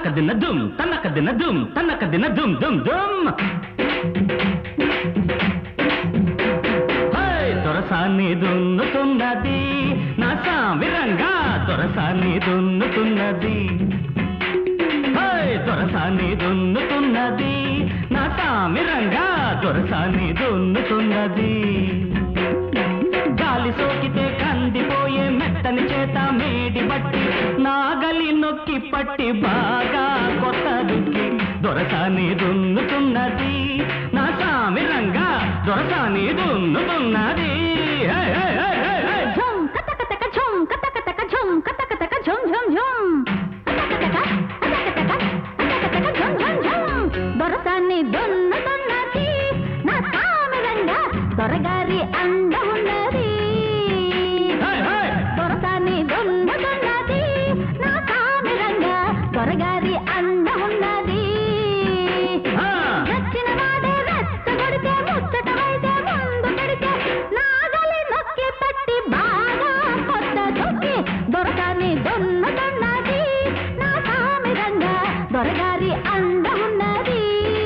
దిన దుమ్ తన్నక దిన దుమ్ తన్నక దిన దుమ్ దుమ్ దుమ్ హై, దొరసాన్ని దున్నుతున్నది నా సామిరంగా దొరసాన్ని దున్నుతున్నది హై, దొరసాన్ని దున్నుతున్నది నా సామిరంగా దొరసాన్ని దున్నుతున్నది గాలి సోకితే కందిపోయే మెత్తని చేత మేడి బట్టి నాగలి నొక్కి పట్టి బాగా కొత్త దుక్కి దొరసాని దున్నుతున్నది నా సామిరంగా దొరసాని దున్నుతున్నది హే, హే, హే, హే, హే. ఝుమ్ కతకతక ఝుమ్ కతకతక ఝుమ్ కతకతక ఝుమ్ ఝుమ్ ఝుమ్ కతకతక కతకతక కతకతక ఝుమ్ ఝుమ్ ఝుమ్ దొరసాన్ని దున్నుతున్నది నా కామెరంగా దొరగారి అండ ఉన్నది హే, హే. దొరసాన్ని దున్నుతున్నది నా కామెరంగా దొరగారి అండ ఉన్నది ఆ. వచ్చిన వాడే రెచ్చగొడితే ముచ్చటమైతే ముందు పెడితే నాగలి నొక్కి పట్టి బాగా కొత్త దుక్కి దొరకాని దున్నుతున్నది నా సామిరంగా దొరగారి అండ ఉన్నది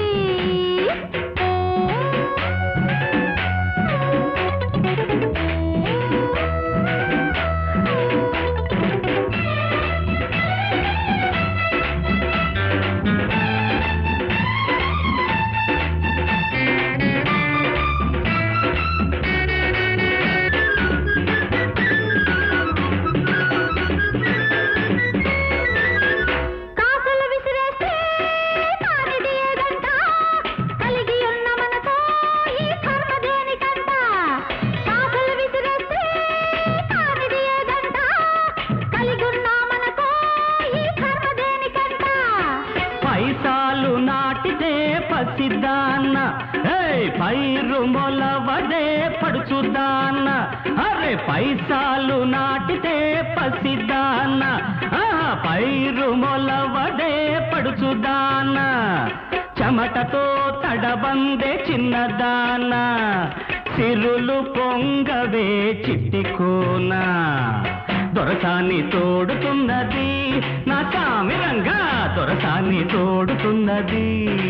కాసులు విసిరేస్తే మానిది ఏదంట కలిగి ఉన్న మనతో ఈ కర్మ దేనికంట కాసులు విసిరేస్తే మానిది ఏదంట కలిగి ఉన్న మనతో ఈ కర్మ దేనికంట పైసాలు నాటితే పసిదాన్న ఏయ్ పైరు మొలవదే పడుచుదాన్న అరే పైసాలు నాటితే పసిదాన్న ఆహా, పైరు మొలవదే పడుచుదాన్న చెమటతో తడబందే చిన్నదాన సిరులు పొంగవే చిట్టికోనా దొరసాన్ని తోడుతున్నది నా సామిరంగా దొరసాన్ని తోడుతున్నది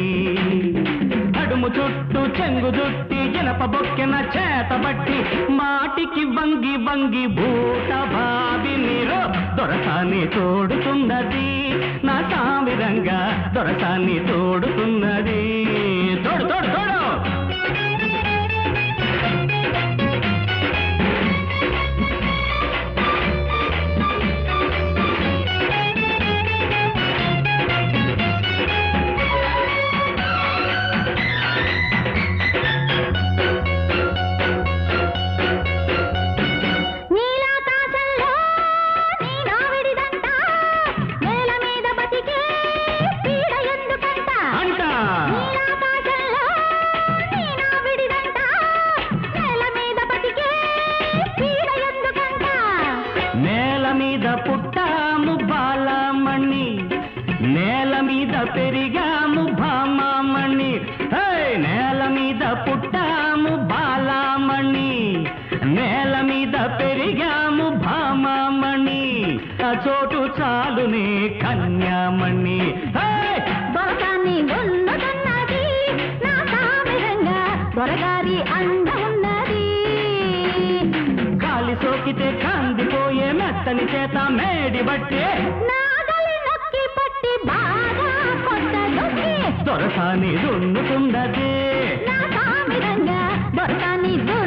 నడుము చుట్టూ చెంగు జుట్టి జనప బొక్కెన చేతబట్టి మాటికి వంగి వంగి భూత భావి నీరు దొరసాన్ని తోడుతున్నది నా సామిరంగా దొరసాన్ని తోడుతున్నది తోడు తోడు తోడు నీలాకాశంలో నీ నావిడిదంట నేల మీద బతికే పీడ ఎందుకంట అంట నీలాకాశంలో నీ నావిడిదంట నేల మీద బతికే పీడ ఎందుకంట నేల మీద పుట్టాము బాలమణి నేల మీద పెరిగాము భామామణి హే! నేల మీద పుట్టాము బాలమణి నేల మీద పెరిగాము భామామణి ఆ చోటు చాలునే కన్యామణి హే! దొరకాన్ని దున్నుతున్నది నా కామిరంగా దొరగారి అండ ఉన్నది గాలి సోకితే కందిపోయే మెత్తని చేత మేడి బట్టే నాగలి నొక్కి పట్టి బాగా కొత్త దుక్కి దొరసాని దున్నుతున్నదే నా కామిరంగా దొరకాన్ని దున్నుతున్నది